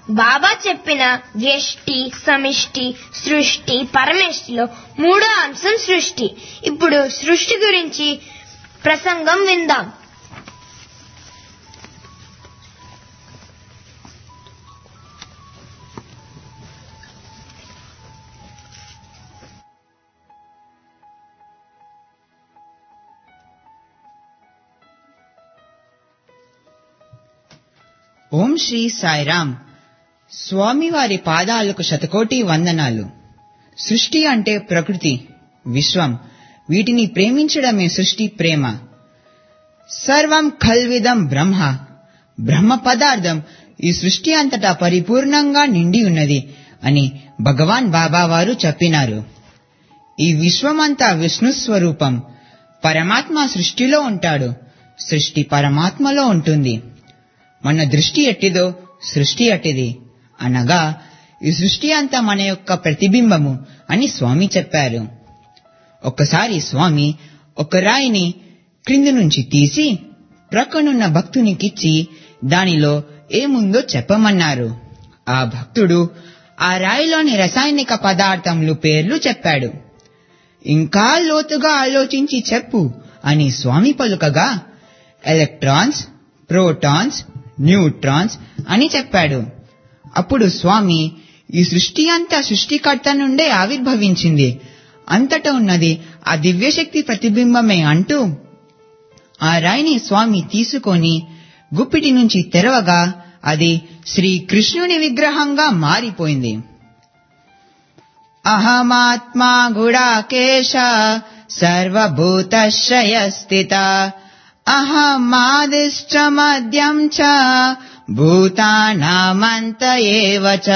బాబా చెప్పిన వ్యష్టి సమిష్టి సృష్టి పరమేష్టిలో మూడో అంశం సృష్టి ఇప్పుడు సృష్టి గురించి ప్రసంగం విందాం ఓం శ్రీ సాయిరామ్ స్వామివారి పాదాలకు శతకోటి వందనాలు సృష్టి అంటే ప్రకృతి విశ్వం వీటిని ప్రేమించడమే సృష్టి ప్రేమ సర్వం ఖల్విదం బ్రహ్మ బ్రహ్మ పదార్థం ఈ సృష్టి అంతటా పరిపూర్ణంగా నిండి ఉన్నది అని భగవాన్ బాబా వారు చెప్పినారు ఈ విశ్వమంతా విష్ణు స్వరూపం పరమాత్మ సృష్టిలో ఉంటాడు సృష్టి పరమాత్మలో ఉంటుంది మన దృష్టి ఎట్టిదో సృష్టి అట్టిది అనగా ఈ సృష్టి అంతా మన యొక్క ప్రతిబింబము అని స్వామి చెప్పారు ఒక్కసారి స్వామి ఒక రాయిని క్రింది నుంచి తీసి ప్రక్కనున్న భక్తునికిచ్చి దానిలో ఏముందో చెప్పమన్నారు ఆ భక్తుడు ఆ రాయిలోని రసాయనిక పదార్థములు పేర్లు చెప్పాడు ఇంకా లోతుగా ఆలోచించి చెప్పు అని స్వామి పలుకగా ఎలక్ట్రాన్స్ ప్రోటాన్స్ న్యూట్రాన్స్ అని చెప్పాడు అప్పుడు స్వామి ఈ సృష్టి అంతా సృష్టికర్త నుండే ఆవిర్భవించింది అంతటా ఉన్నది ఆ దివ్యశక్తి ప్రతిబింబమే అంటూ ఆ రాయిని స్వామి తీసుకొని గుప్పిటి నుంచి తెరవగా అది శ్రీకృష్ణుని విగ్రహంగా మారిపోయింది అహమాత్మా గుడాకేశ సర్వభూతశ్రయ స్థిత అహమాదిశ్చ మద్యం చ భూతానామంత ఏవ చ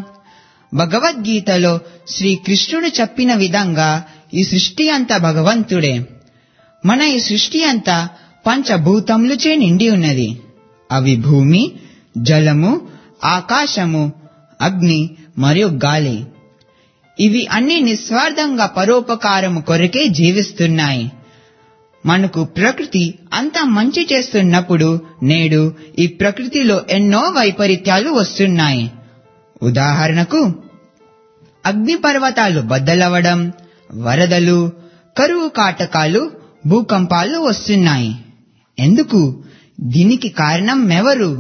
భగవద్గీతలో శ్రీకృష్ణుడు చెప్పిన విధంగా ఈ సృష్టి అంతా భగవంతుడే మన ఈ సృష్టి అంతా పంచభూతములుచే నిండి ఉన్నది అవి భూమి జలము ఆకాశము అగ్ని మరియు గాలి ఇవి అన్ని నిస్వార్థంగా పరోపకారము కొరకే జీవిస్తున్నాయి మనకు ప్రకృతి అంత మంచి చేస్తున్నప్పుడు నేడు ఈ ప్రకృతిలో ఎన్నో వైపరీత్యాలు వస్తున్నాయి ఉదాహరణకు అగ్నిపర్వతాలు బద్దలవడం వరదలు కరువు కాటకాలు భూకంపాలు వస్తున్నాయి ఎందుకు దీనికి కారణం ఎవరు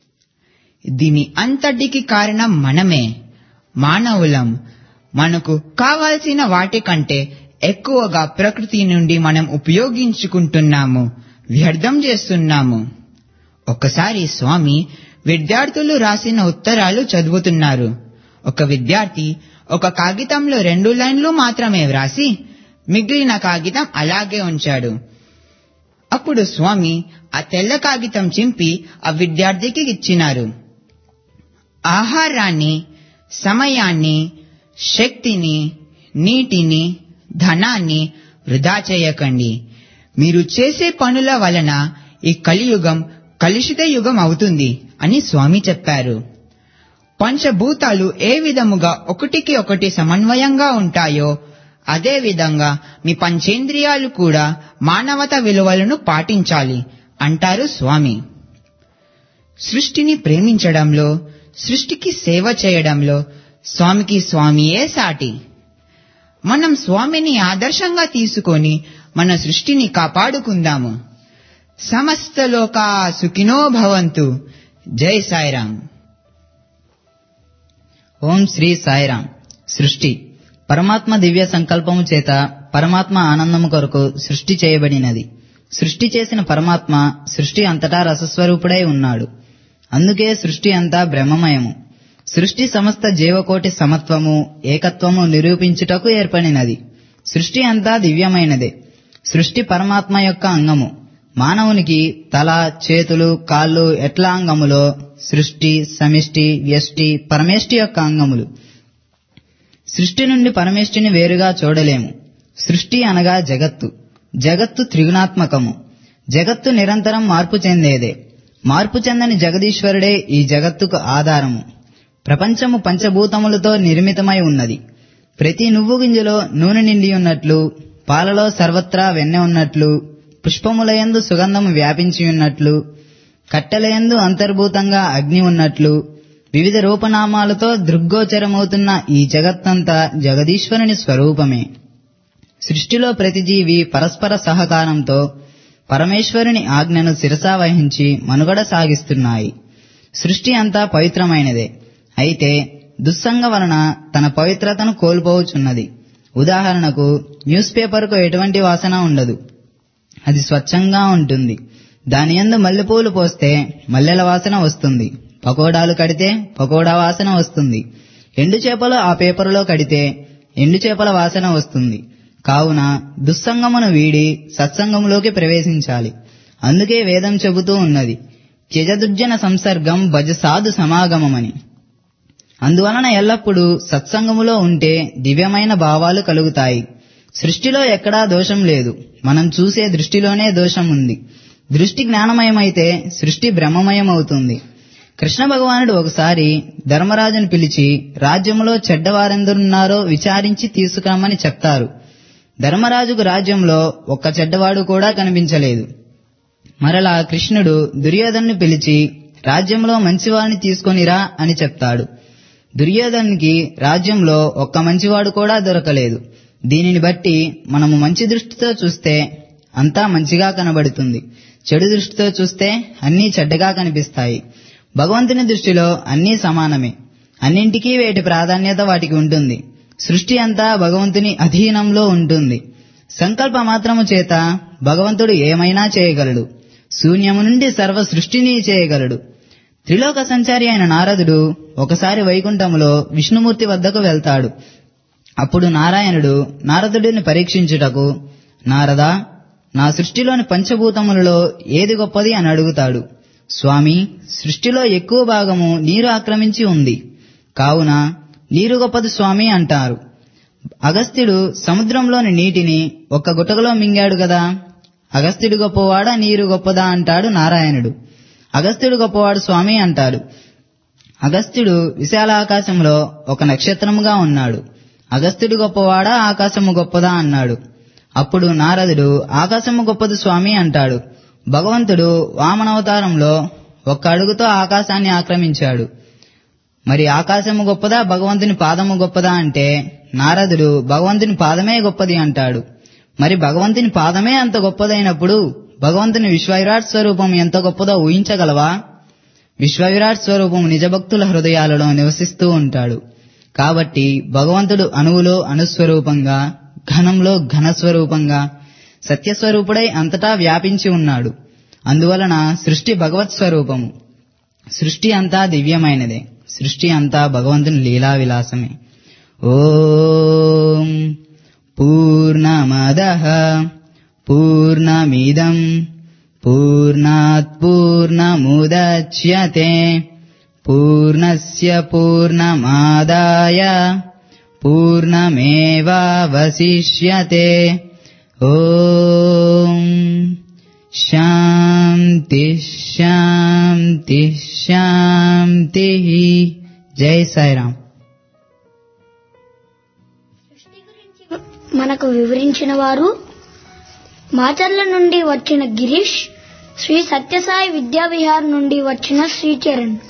దీని అంతటికి కారణం మనమే మానవులం మనకు కావాల్సిన వాటికంటే ఎక్కువగా ప్రకృతి నుండి మనం ఉపయోగించుకుంటున్నాము వ్యర్థం చేస్తున్నాము ఒకసారి స్వామి విద్యార్థులు రాసిన ఉత్తరాలు చదువుతున్నారు ఒక విద్యార్థి ఒక కాగితంలో రెండు లైన్లు మాత్రమే వ్రాసి మిగిలిన కాగితం అలాగే ఉంచాడు అప్పుడు స్వామి ఆ తెల్ల కాగితం చింపి ఆ విద్యార్థికి ఇచ్చినారు ఆహారాన్ని సమయాన్ని శక్తిని నీటిని ధనాన్ని వృధా చేయకండి మీరు చేసే పనుల వలన ఈ కలియుగం కలుషిత యుగం అవుతుంది అని స్వామి చెప్పారు పంచభూతాలు ఏ విధముగా ఒకటికి ఒకటి సమన్వయంగా ఉంటాయో అదే విధంగా మీ పంచేంద్రియాలు కూడా మానవత విలువలను పాటించాలి అంటారు స్వామి సృష్టిని ప్రేమించడంలో సృష్టికి సేవ చేయడంలో స్వామికి స్వామియే సాటి మనం స్వామిని ఆదర్శంగా తీసుకొని మన సృష్టిని కాపాడుకుందాము సమస్త లోకా సుఖినో భవంతు జై సాయిరాం ఓం శ్రీ సాయిరాం సృష్టి పరమాత్మ దివ్య సంకల్పము చేత పరమాత్మ ఆనందము కొరకు సృష్టి చేయబడినది సృష్టి చేసిన పరమాత్మ సృష్టి అంతటా రసస్వరూపుడై ఉన్నాడు అందుకే సృష్టి అంతా బ్రహ్మమయము సృష్టి సమస్త జీవకోటి సమత్వము ఏకత్వము నిరూపించుటకు ఏర్పడినది సృష్టి అంతా దివ్యమైనదే సృష్టి పరమాత్మ యొక్క అంగము మానవునికి తల చేతులు కాళ్ళు ఎట్లా అంగములో సృష్టి సమిష్టి వ్యష్టి పరమేష్టి యొక్క అంగములు సృష్టి నుండి పరమేష్టిని వేరుగా చూడలేము సృష్టి అనగా జగత్తు జగత్తు త్రిగుణాత్మకము జగత్తు నిరంతరం మార్పు చెందేదే మార్పు చెందని జగదీశ్వరుడే ఈ జగత్తుకు ఆధారము ప్రపంచము పంచభూతములతో నిర్మితమై ఉన్నది ప్రతి నువ్వు గింజలో నూనె నిండి ఉన్నట్లు పాలలో సర్వత్రా వెన్నె ఉన్నట్లు పుష్పములయందు సుగంధము వ్యాపించి ఉన్నట్లు కట్టెలయందు అంతర్భూతంగా అగ్ని ఉన్నట్లు వివిధ రూపనామాలతో దృగ్గోచరమవుతున్న ఈ జగత్తంతా జగదీశ్వరుని స్వరూపమే సృష్టిలో ప్రతి జీవి పరస్పర సహకారంతో పరమేశ్వరుని ఆజ్ఞను శిరసా వహించి మనుగడ సాగిస్తున్నాయి సృష్టి అంతా పవిత్రమైనదే అయితే దుస్సంగ వలన తన పవిత్రతను కోల్పోవచున్నది ఉదాహరణకు న్యూస్ పేపర్కు ఎటువంటి వాసన ఉండదు అది స్వచ్ఛంగా ఉంటుంది దాని యందు మల్లెపూలు పోస్తే మల్లెల వాసన వస్తుంది పకోడాలు కడితే పకోడా వాసన వస్తుంది ఎండు చేపలు ఆ పేపరులో కడితే ఎండు చేపల వాసన వస్తుంది కావున దుస్సంగమును వీడి సత్సంగములోకి ప్రవేశించాలి అందుకే వేదం చెబుతూ ఉన్నది త్యజదుర్జన సంసర్గం భజ సాధు సమాగమమని అందువలన ఎల్లప్పుడూ సత్సంగములో ఉంటే దివ్యమైన భావాలు కలుగుతాయి సృష్టిలో ఎక్కడా దోషం లేదు మనం చూసే దృష్టిలోనే దోషం ఉంది దృష్టి జ్ఞానమయమైతే సృష్టి బ్రహ్మమయమవుతుంది కృష్ణ భగవానుడు ఒకసారి ధర్మరాజును పిలిచి రాజ్యములో చెడ్డవారెందరున్నారో విచారించి తీసుకురమ్మని చెప్తారు ధర్మరాజుకు రాజ్యంలో ఒక్క చెడ్డవాడు కూడా కనిపించలేదు మరలా కృష్ణుడు దుర్యోధను పిలిచి రాజ్యంలో మంచివాడిని తీసుకొనిరా అని చెప్తాడు దుర్యోధనునికి రాజ్యంలో ఒక్క మంచివాడు కూడా దొరకలేదు దీనిని బట్టి మనము మంచి దృష్టితో చూస్తే అంతా మంచిగా కనబడుతుంది చెడు దృష్టితో చూస్తే అన్నీ చెడ్డగా కనిపిస్తాయి భగవంతుని దృష్టిలో అన్నీ సమానమే అన్నింటికీ వేటి ప్రాధాన్యత వాటికి ఉంటుంది సృష్టి అంతా భగవంతుని అధీనంలో ఉంటుంది సంకల్ప మాత్రము చేత భగవంతుడు ఏమైనా చేయగలడు శూన్యము నుండి సర్వ సృష్టిని చేయగలడు త్రిలోక సంచారి అయిన నారదుడు ఒకసారి వైకుంఠములో విష్ణుమూర్తి వద్దకు వెళ్తాడు అప్పుడు నారాయణుడు నారదుడిని పరీక్షించుటకు నారదా నా సృష్టిలోని పంచభూతములలో ఏది గొప్పది అని అడుగుతాడు స్వామి సృష్టిలో ఎక్కువ భాగము నీరు ఆక్రమించి ఉంది కావున నీరు గొప్పది స్వామి అంటారు అగస్త్యుడు సముద్రంలోని నీటిని ఒక్క గుటకలో మింగాడు గదా అగస్త్యుడు గొప్పవాడా నీరు గొప్పదా అంటాడు నారాయణుడు అగస్త్యుడు గొప్పవాడు స్వామి అంటాడు అగస్త్యుడు విశాల ఆకాశంలో ఒక నక్షత్రముగా ఉన్నాడు అగస్త్యుడు గొప్పవాడా ఆకాశము గొప్పదా అన్నాడు అప్పుడు నారదుడు ఆకాశము గొప్పది స్వామి అంటాడు భగవంతుడు వామనవతారంలో ఒక్క అడుగుతో ఆకాశాన్ని ఆక్రమించాడు మరి ఆకాశము గొప్పదా భగవంతుని పాదము గొప్పదా అంటే నారదుడు భగవంతుని పాదమే గొప్పది అంటాడు మరి భగవంతుని పాదమే అంత గొప్పదైనప్పుడు భగవంతుని విశ్వవిరాట్ స్వరూపం ఎంత గొప్పదో ఊహించగలవా విశ్వవిరాట్ స్వరూపం నిజభక్తుల హృదయాలలో నివసిస్తూ ఉంటాడు కాబట్టి భగవంతుడు అణువులో అణుస్వరూపంగా ఘనంలో ఘనస్వరూపంగా సత్యస్వరూపుడై అంతటా వ్యాపించి ఉన్నాడు అందువలన సృష్టి భగవత్ స్వరూపము సృష్టి అంతా దివ్యమైనదే సృష్టి అంతా భగవంతుని లీలా విలాసమే ఓం పూర్ణమద పూర్ణమిదం పూర్ణాత్ పూర్ణముద్యతే పూర్ణస్య పూర్ణమాదాయ పూర్ణమేవావశిష్యతే ఓం శాంతి శాంతి శాంతి జై సాయిరామ్ మనకు వివరించిన వారు మాచర్ల నుండి వచ్చిన గిరీష్ శ్రీ సత్యసాయి విద్యావిహార్ నుండి వచ్చిన శ్రీచరణ్